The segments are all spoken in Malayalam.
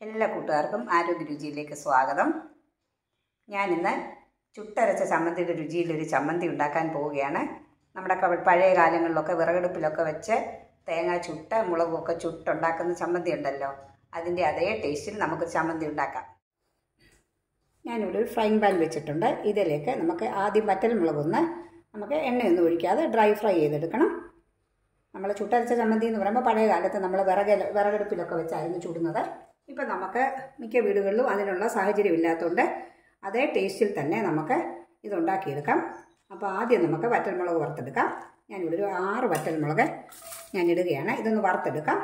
എല്ലാ കൂട്ടുകാർക്കും ആരോഗ്യ രുചിയിലേക്ക് സ്വാഗതം ഞാനിന്ന് ചുട്ടരച്ച ചമ്മന്തിയുടെ രുചിയിലൊരു ചമ്മന്തി ഉണ്ടാക്കാൻ പോവുകയാണ് നമ്മുടെ ക- പഴയ കാലങ്ങളിലൊക്കെ വിറകടുപ്പിലൊക്കെ വെച്ച് തേങ്ങ ചുട്ട് മുളകൊക്കെ ചുട്ടുണ്ടാക്കുന്ന ചമ്മന്തി ഉണ്ടല്ലോ അതിൻ്റെ അതേ ടേസ്റ്റിൽ നമുക്ക് ചമ്മന്തി ഉണ്ടാക്കാം ഞാനിവിടെ ഒരു ഫ്രൈങ് പാൻ വെച്ചിട്ടുണ്ട് ഇതിലേക്ക് നമുക്ക് ആദ്യം വറ്റൽ മുളകൊന്ന് നമുക്ക് എണ്ണയൊന്നും ഒഴിക്കാതെ ഡ്രൈ ഫ്രൈ ചെയ്തെടുക്കണം നമ്മൾ ചുട്ടരച്ച ചമ്മന്തി എന്ന് പറയുമ്പോൾ പഴയ കാലത്ത് നമ്മൾ വിറക് വിറകടുപ്പിലൊക്കെ വെച്ചായിരുന്നു ചുടുന്നത് ഇപ്പം നമുക്ക് മിക്ക വീടുകളിലും അതിനുള്ള സാഹചര്യം ഇല്ലാത്തതുകൊണ്ട് അതേ ടേസ്റ്റിൽ തന്നെ നമുക്ക് ഇതുണ്ടാക്കിയെടുക്കാം അപ്പോൾ ആദ്യം നമുക്ക് വറ്റൽമുളക് വറുത്തെടുക്കാം ഞാനിവിടെ ഒരു ആറ് വറ്റൽമുളക് ഞാൻ ഇടുകയാണ് ഇതൊന്ന് വറുത്തെടുക്കാം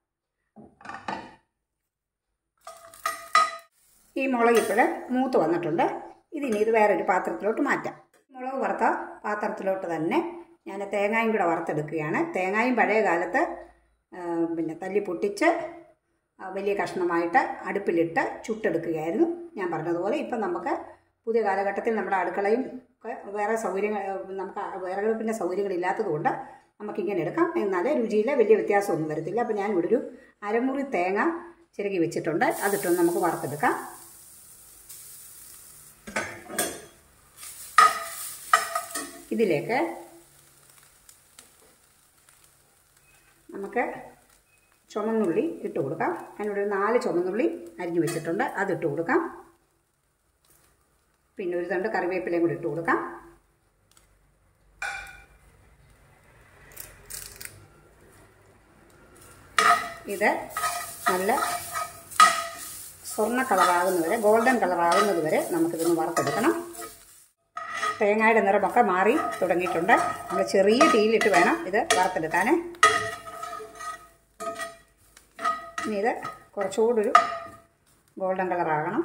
ഈ മുളക് ഇപ്പോഴ് മൂത്ത് വന്നിട്ടുണ്ട് ഇതിനി ഇത് വേറൊരു പാത്രത്തിലോട്ട് മാറ്റാം മുളക് വറുത്ത പാത്രത്തിലോട്ട് തന്നെ ഞാൻ തേങ്ങായും കൂടെ വറുത്തെടുക്കുകയാണ് തേങ്ങായും പഴയ കാലത്ത് ആ, പിന്നെ തല്ലി പൊട്ടിച്ച് ആ, വലിയ കഷ്ണമായിട്ട് അടുപ്പിലിട്ട് ചുട്ടെടുക്കുകയായിരുന്നു ഞാൻ പറഞ്ഞതുപോലെ ഇപ്പം നമുക്ക് പുതിയ കാലഘട്ടത്തിൽ നമ്മുടെ അടുക്കളയും ഒക്കെ വേറെ സൗകര്യങ്ങൾ നമുക്ക് വിറകടുപ്പിൻ്റെ സൗകര്യങ്ങളില്ലാത്തതുകൊണ്ട് നമുക്കിങ്ങനെ എടുക്കാം എന്നാലേ രുചിയിൽ വലിയ വ്യത്യാസമൊന്നും വരത്തില്ല അപ്പോൾ ഞാൻ ഇവിടെ ഒരു അരമുറി തേങ്ങ ചിരകി വെച്ചിട്ടുണ്ട് അതിട്ടൊന്ന് നമുക്ക് വറുത്തെടുക്കാം ഇതിലേക്ക് നമുക്ക് ചുമന്നുള്ളി ഇട്ട് കൊടുക്കാം ഞാനിവിടെ ഒരു നാല് ചുമന്നുള്ളി അരിഞ്ഞു വെച്ചിട്ടുണ്ട് അതിട്ട് കൊടുക്കാം പിന്നെ ഒരു തണ്ട് കറിവേപ്പിലയും കൂടി ഇട്ട് കൊടുക്കാം ഇത് നല്ല സ്വർണ്ണ കളറാകുന്നവരെ ഗോൾഡൻ കളറാകുന്നത് വരെ നമുക്കിതൊന്ന് വറുത്തെടുക്കണം തേങ്ങയുടെ നിറമൊക്കെ മാറി തുടങ്ങിയിട്ടുണ്ട് നമ്മൾ ചെറിയ തീയിലിട്ട് വേണം ഇത് വറുത്തെടുക്കാൻ ഇനി ഇത് കുറച്ചുകൂടി ഒരു ഗോൾഡൻ കളറാകണം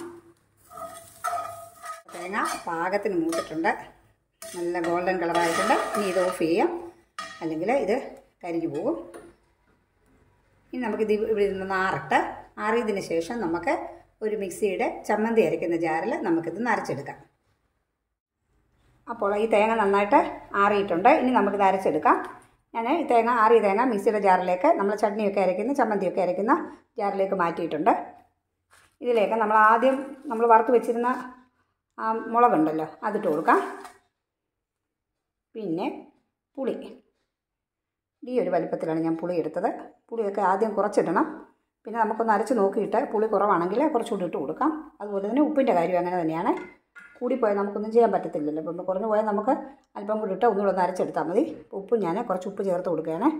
തേങ്ങ പാകത്തിന് മൂത്തിട്ടുണ്ട് നല്ല ഗോൾഡൻ കളറായിട്ടുണ്ട് ഇനി ഇത് ഓഫ് ചെയ്യാം അല്ലെങ്കിൽ ഇത് കരിഞ്ഞു പോകും ഇനി നമുക്കിത് ഇവിടെ നിന്ന് ആറിട്ട് ആറിയതിന് ശേഷം നമുക്ക് ഒരു മിക്സിയുടെ ചമ്മന്തി അരയ്ക്കുന്ന ജാറിൽ നമുക്കിത് നരച്ചെടുക്കാം അപ്പോൾ ഈ തേങ്ങ നന്നായിട്ട് ആറിയിട്ടുണ്ട് ഇനി നമുക്കിത് അരച്ചെടുക്കാം ഞാൻ ഈ തേങ്ങ ആറിയ തേങ്ങ മിക്സിയുടെ ജാറിലേക്ക് നമ്മൾ ചട്നിയൊക്കെ അരയ്ക്കുന്ന ചമ്മന്തിയൊക്കെ അരയ്ക്കുന്ന ജാറിലേക്ക് മാറ്റിയിട്ടുണ്ട് ഇതിലേക്ക് നമ്മൾ ആദ്യം നമ്മൾ വറുത്ത് വെച്ചിരുന്ന ആ മുളകുണ്ടല്ലോ അതിട്ട് കൊടുക്കാം പിന്നെ പുളി ഈ ഒരു വലിപ്പത്തിലാണ് ഞാൻ പുളി എടുത്തത് പുളിയൊക്കെ ആദ്യം കുറച്ചിടണം പിന്നെ നമുക്കൊന്ന് അരച്ച് നോക്കിയിട്ട് പുളി കുറവാണെങ്കിൽ കുറച്ചുകൂടി ഇട്ട് കൊടുക്കാം അതുപോലെ തന്നെ ഉപ്പിൻ്റെ കാര്യം അങ്ങനെ തന്നെയാണ് കൂടിപ്പോയാൽ നമുക്കൊന്നും ചെയ്യാൻ പറ്റത്തില്ലല്ലോ ഇപ്പം കുറഞ്ഞു പോയാൽ നമുക്ക് അല്പം കൂടി ഇട്ട് ഒന്നുകൂടെ ഒന്ന് അരച്ചെടുത്താൽ മതി ഉപ്പ് ഞാൻ കുറച്ച് ഉപ്പ് ചേർത്ത് കൊടുക്കുകയാണ്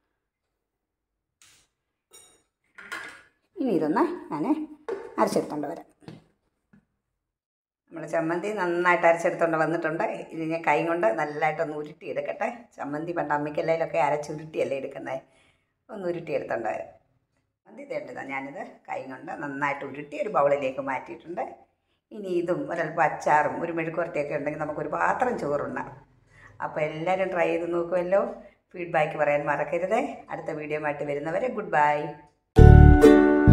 ഇനി ഇതൊന്ന് ഞാൻ അരച്ചെടുത്തോണ്ട് വരാം നമ്മൾ ചമ്മന്തി നന്നായിട്ട് അരച്ചെടുത്തോണ്ട് വന്നിട്ടുണ്ട് ഇത് ഞാൻ കൈ കൊണ്ട് നല്ലതായിട്ടൊന്ന് ഉരുട്ടി എടുക്കട്ടെ ചമ്മന്തി പണ്ട് അമ്മിക്കല്ലയിലൊക്കെ അരച്ചുരുട്ടിയല്ലേ എടുക്കുന്നത് ഒന്ന് ഉരുട്ടി എടുത്തോണ്ട് വരാം ചമ്മന്തി തേണ്ടതാണ് ഞാനിത് കൈ കൊണ്ട് നന്നായിട്ട് ഉരുട്ടി ഒരു ബൗളിലേക്ക് മാറ്റിയിട്ടുണ്ട് ഇനി ഇതും ഒരല്പം അച്ചാറും ഒരു മെഴുക്കുവരട്ടിയൊക്കെ ഉണ്ടെങ്കിൽ നമുക്കൊരു പാത്രം ചോറുണ്ടാകും അപ്പോൾ എല്ലാവരും ട്രൈ ചെയ്ത് നോക്കുമല്ലോ ഫീഡ്ബാക്ക് പറയാൻ മറക്കരുത് അടുത്ത വീഡിയോ ആയിട്ട് വരുന്നവരെ ഗുഡ് ബൈ